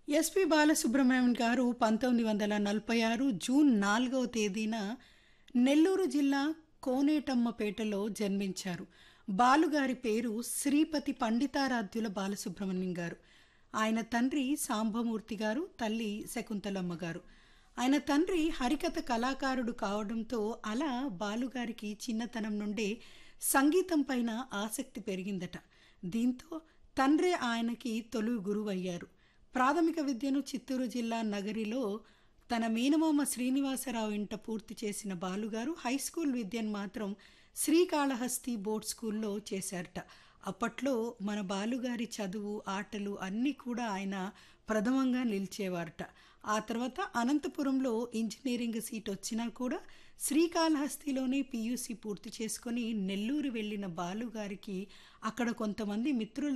SP Balasubrahmanyam గారు పంతొమ్మిది వందల నలభై ఆరు జూన్ నాలుగవ తేదీన నెల్లూరు జిల్లా కోనేటమ్మపేటలో జన్మించారు బాలుగారి పేరు శ్రీపతి పండితారాధ్యుల బాలసుబ్రహ్మణ్యం గారు ఆయన తండ్రి సాంబమూర్తి గారు తల్లి శకుంతలమ్మ గారు ఆయన తండ్రి హరికథ కళాకారుడు కావడంతో అలా బాలుగారికి చిన్నతనం నుండే సంగీతం పైన ఆసక్తి పెరిగిందట దీంతో తండ్రి ఆయనకి తొలి గురువయ్యారు ప్రాథమిక విద్యను చిత్తూరు జిల్లా నగరిలో తన మేనమామ శ్రీనివాసరావు ఇంట పూర్తి చేసిన బాలుగారు హై స్కూల్ విద్యను మాత్రం శ్రీకాళహస్తి బోర్డ్ స్కూల్లో చేశారట అప్పట్లో మన బాలుగారి చదువు ఆటలు అన్నీ కూడా ఆయన ప్రథమంగా నిలిచేవారట ఆ తర్వాత అనంతపురంలో ఇంజనీరింగ్ సీట్ వచ్చినా కూడా శ్రీకాళహస్తిలోనే పీయూసీ పూర్తి చేసుకొని నెల్లూరు వెళ్ళిన బాలుగారికి అక్కడ కొంతమంది మిత్రుల